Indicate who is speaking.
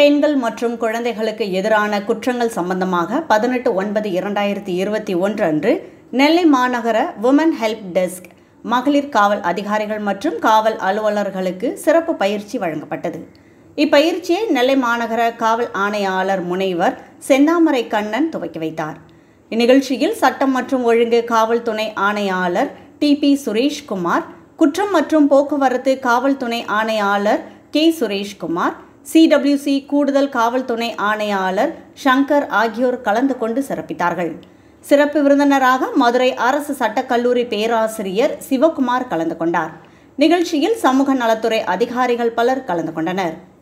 Speaker 1: பெண்கள் மற்றும் குழந்தைகளுக்கு எதிரான குற்றங்கள் சம்பந்தமாக பதினெட்டு ஒன்பது இரண்டாயிரத்தி இருபத்தி ஒன்று அன்று நெல்லை மாநகர உமன் ஹெல்ப் டெஸ்க் மகளிர் காவல் அதிகாரிகள் மற்றும் காவல் அலுவலர்களுக்கு சிறப்பு பயிற்சி வழங்கப்பட்டது இப்பயிற்சியை நெல்லை மாநகர காவல் ஆணையாளர் முனைவர் செந்தாமரை கண்ணன் துவக்கி வைத்தார் இந்நிகழ்ச்சியில் சட்டம் மற்றும் ஒழுங்கு காவல் துணை ஆணையாளர் டி பி சுரேஷ்குமார் குற்றம் மற்றும் போக்குவரத்து காவல் துணை ஆணையாளர் கே சுரேஷ்குமார் சிடபிள்யூசி கூடுதல் காவல் துணை ஆணையாளர் சங்கர் ஆகியோர் கலந்து கொண்டு சிறப்பித்தார்கள் சிறப்பு விருந்தினராக மதுரை அரசு சட்டக்கல்லூரி பேராசிரியர் சிவகுமார் கலந்து கொண்டார் நிகழ்ச்சியில் சமூக நலத்துறை அதிகாரிகள் பலர் கலந்து கொண்டனர்